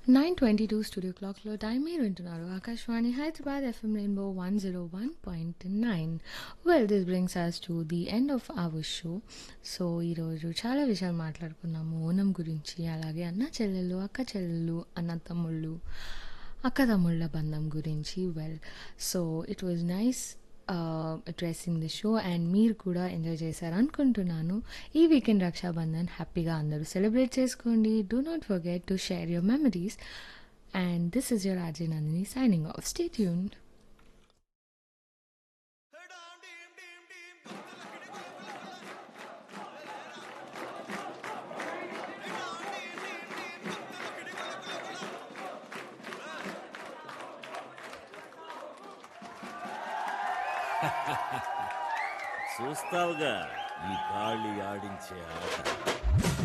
nine twenty two studio క్లాక్లో time మీరు వింటున్నారు Akashvani Hyderabad FM rainbow one zero one point nine well this brings us to the end of our show so ఈరోజు చాలా విషయాలు మాట్లాడుకున్నాము ఓనం గురించి అలాగే అన్న చెల్లెళ్ళు అక్క చెల్లెళ్ళు అన్న తమ్ముళ్ళు అక్క తమ్ముళ్ళ బంధం గురించి well so it was nice addressing the show and మీరు కూడా ఎంజాయ్ చేశారు అనుకుంటున్నాను ఈ వీకెండ్ రక్షాబంధన్ హ్యాపీగా అందరూ సెలబ్రేట్ చేసుకోండి do not forget to share your memories and this is your Ajay Nandini signing off stay tune చూస్తావుగా ఈ కాళ్ళి ఆడించే ఆట